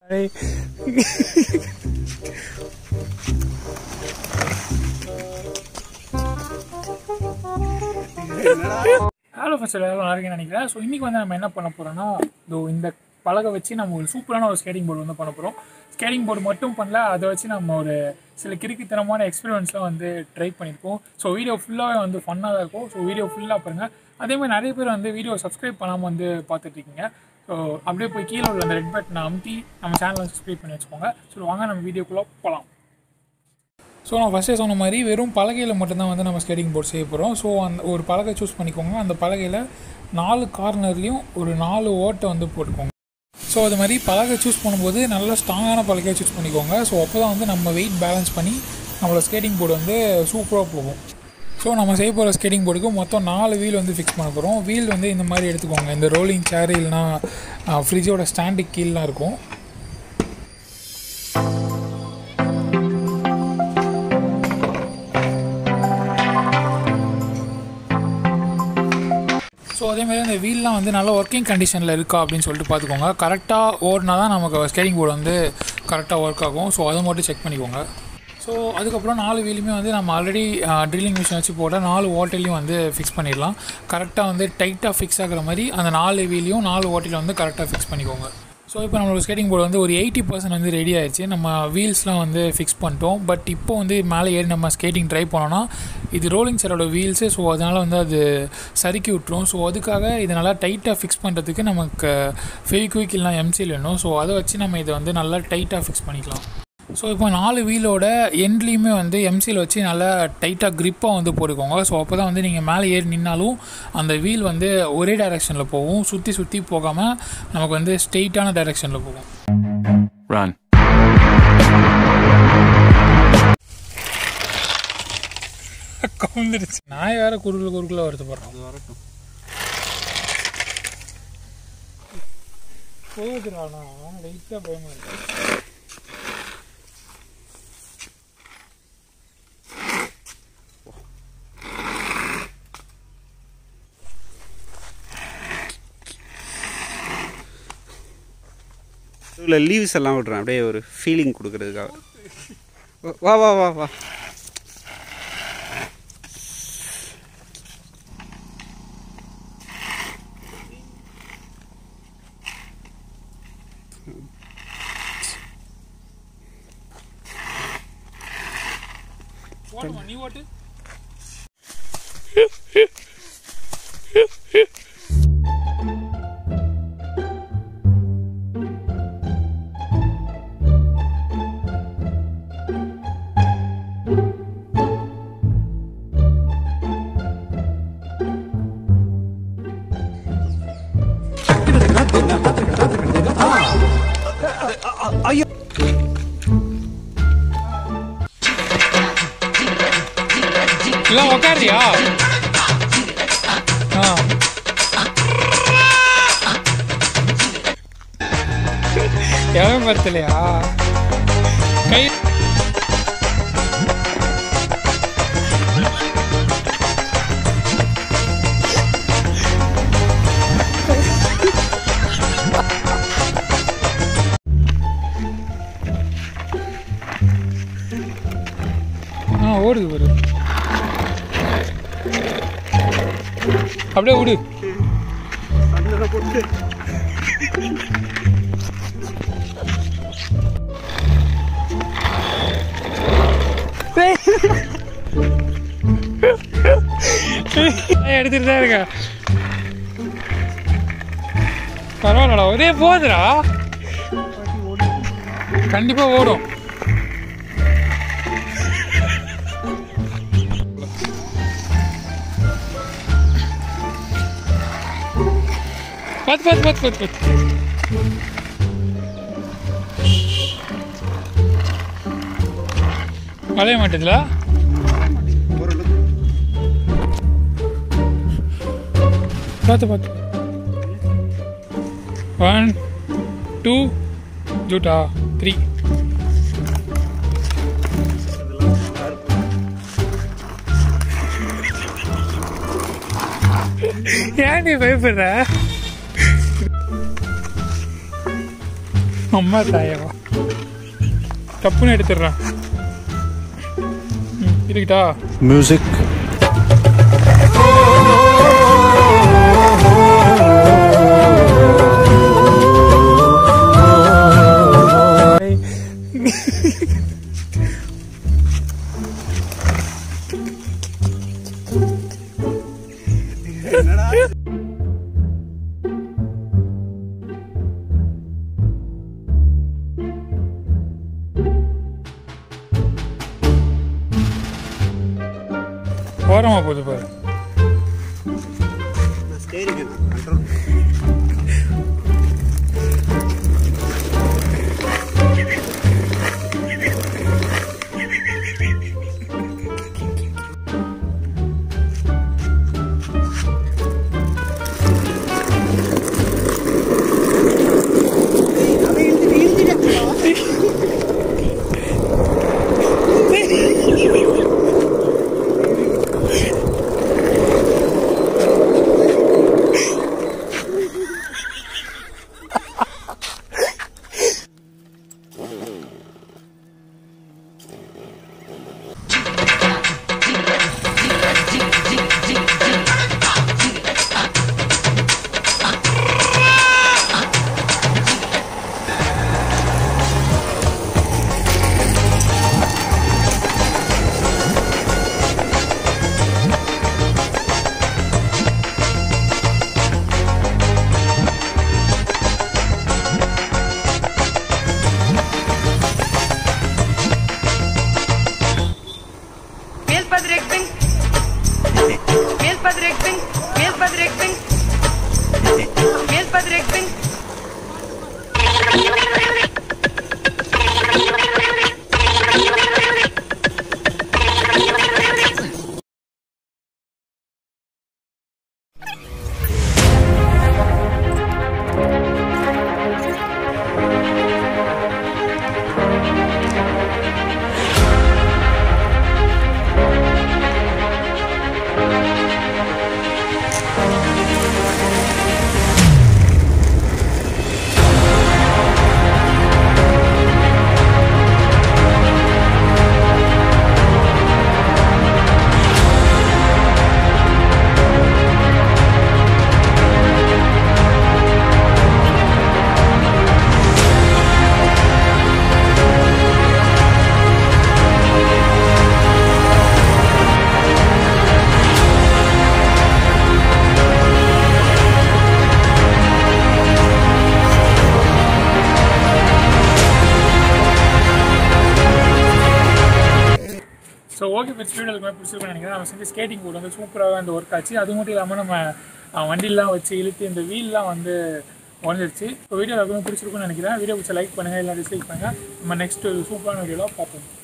Hello first எல்லாரும் நல்லா இருக்கேன்னு நினைக்கிறேன் ஸோ இன்றைக்கி வந்து நம்ம என்ன பண்ண போகிறோம்னா இதோ இந்த பலகை வச்சு நம்ம ஒரு சூப்பரான ஒரு ஸ்கேட்டிங் போர்டு வந்து பண்ண போகிறோம் ஸ்கேட்டிங் போர்டு மட்டும் பண்ணல அதை வச்சு நம்ம ஒரு சில கிறுக்கித்தனமான எக்ஸ்பீரியன்ஸ்லாம் வந்து ட்ரை பண்ணியிருக்கோம் ஸோ வீடியோ ஃபுல்லாகவே வந்து ஃபன்னாக தான் இருக்கும் ஸோ வீடியோ ஃபுல்லாக பாருங்கள் அதே மாதிரி நிறைய பேர் வந்து வீடியோ சப்ஸ்கிரைப் பண்ணாமல் வந்து பார்த்துட்ருக்கீங்க ஸோ அப்படியே போய் கீழே உள்ள அந்த ரெட் பட்டனை அமுத்தி நம்ம சேனலை சப்ஸ்கிரைப் பண்ணி வச்சுக்கோங்க ஸோ வாங்க நம்ம வீடியோக்குள்ளே போகலாம் ஸோ நான் ஃபஸ்ட்டே சொன்ன மாதிரி வெறும் பலகையில் மட்டும்தான் வந்து நம்ம ஸ்கேட்டிங் போர்டு செய்ய போகிறோம் ஸோ அந்த ஒரு பலகை சூஸ் பண்ணிக்கோங்க அந்த பலகையில் நாலு கார்னர்லேயும் ஒரு நாலு ஓட்டை வந்து போட்டுக்கோங்க ஸோ அது மாதிரி பலகை சூஸ் பண்ணும்போது நல்ல ஸ்ட்ராங்கான பலகையை சூஸ் பண்ணிக்கோங்க ஸோ அப்போ தான் வந்து நம்ம வெயிட் பேலன்ஸ் பண்ணி நம்மளோட ஸ்கேட்டிங் போர்டு வந்து சூப்பராக போகும் ஸோ நம்ம செய்ய போகிற ஸ்கேட்டிங் போர்டுக்கு மொத்தம் நாலு வீல் வந்து ஃபிக்ஸ் பண்ண போகிறோம் வீல் வந்து இந்த மாதிரி எடுத்துக்கோங்க இந்த ரோலிங் சேர் இல்லைனா ஃப்ரிட்ஜோட ஸ்டாண்டுக்கு கீழலாம் இருக்கும் ஸோ அதேமாதிரி அந்த வீல்லாம் வந்து நல்ல ஒர்க்கிங் கண்டிஷனில் இருக்கா அப்படின்னு சொல்லிட்டு பார்த்துக்கோங்க கரெக்டாக ஓடினா தான் நமக்கு ஸ்கேட்டிங் போர்டு வந்து கரெக்டாக ஒர்க் ஆகும் ஸோ அதை மட்டும் செக் பண்ணிக்கோங்க ஸோ அதுக்கப்புறம் நாலு வீலுமே வந்து நம்ம ஆல்ரெடி ட்ரில்லிங் மிஷின் வச்சு போட்ட நாலு ஓட்டையிலையும் வந்து ஃபிக்ஸ் பண்ணிடலாம் கரெக்டாக வந்து டைட்டாக ஃபிக்ஸ் ஆகிற மாதிரி அந்த நாலு வீலையும் நாலு ஓட்டையிலும் வந்து கரெக்டாக ஃபிக்ஸ் பண்ணிக்கோங்க ஸோ இப்போ நம்மளோட ஸ்கேட்டிங் போர்டு வந்து ஒரு எயிட்டி பர்சன்ட் வந்து ரெடி ஆயிடுச்சு நம்ம வீல்ஸ்லாம் வந்து ஃபிக்ஸ் பண்ணிட்டோம் பட் இப்போ வந்து மேலே ஏறி நம்ம ஸ்கேட்டிங் ட்ரை பண்ணோன்னா இது ரோலிங் சேரோட வீல்ஸு ஸோ அதனால் வந்து அது சறுக்கி விட்டுரும் ஸோ அதுக்காக இதை நல்லா டைட்டாக ஃபிக்ஸ் பண்ணுறதுக்கு நமக்கு ஃபெவிக்விக் இல்லைனா எம்சில் வேணும் ஸோ அதை வச்சு நம்ம இதை வந்து நல்லா டைட்டாக ஃபிக்ஸ் பண்ணிக்கலாம் ஸோ இப்போ நாலு வீலோட எண்ட்லேயுமே வந்து எம்சியில் வச்சு நல்லா டைட்டாக க்ரிப்பாக வந்து போட்டுக்கோங்க ஸோ அப்போ தான் வந்து நீங்கள் மேலே ஏறி நின்னாலும் அந்த வீல் வந்து ஒரே டைரெக்ஷனில் போகும் சுற்றி சுற்றி போகாமல் நமக்கு வந்து ஸ்ட்ரெயிட்டான டைரெக்ஷனில் போகும் Run. கவுந்துருச்சு நாய் வேற குறுக்குல குறுக்குல வருது போடுறோம் வரட்டும் போகுதுடா லைட்டாக பயமா இருக்கு இதில் லீவ்ஸ் எல்லாம் விட்றேன் அப்படியே ஒரு ஃபீலிங் கொடுக்கறதுக்காக வா வா வா வா ஓட்டுமா நீ ஓட்டு இல்லை உக்காரியா ஆ எவன் பத்தலையா கை ஆ ஓடுது பாரு அப்படியே விடு எடுத்துட்டு தான் இருக்க பரவாயில்லடா ஒரே போகுதுடா கண்டிப்பா ஓடும் பார்த்து பார்த்து பார்த்து பார்த்து பார்த்து வளைய மாட்டேதுல பார்த்து பார்த்து ஒன் டூ ஜூட்டா த்ரீ ஏன் நீ பயப்படுற அம்மா தாயவா டப்புன்னு எடுத்துடுறேன் ம், இருக்கட்டா மியூசிக் ஓரமா போகுது பாரு Male pas directing. Male pas directing. Male pas directing. Male pas directing. So okay ஃபிட்ஸ் வீடியோ எல்லாமே பிடிச்சிருக்கோம் நினைக்கிறேன் நம்ம செஞ்ச ஸ்கேட்டிங் போர்டு வந்து சூப்பராக அந்த ஒர்க் ஆச்சு அது மட்டும் இல்லாமல் நம்ம அஹ், வண்டிலாம் வச்சு இழுத்து இந்த வீல்லாம் வந்து உடஞ்சிருச்சு இப்போ வீடியோ எல்லாருக்குமே பிடிச்சிருக்கும்னு நினைக்கிறேன் வீடியோ பிடிச்ச லைக் பண்ணுங்கள் இல்லை டிஸ்லைக் பண்ணுங்கள் நம்ம நெக்ஸ்ட் சூப்பரான வீடியோவில் பார்ப்போம்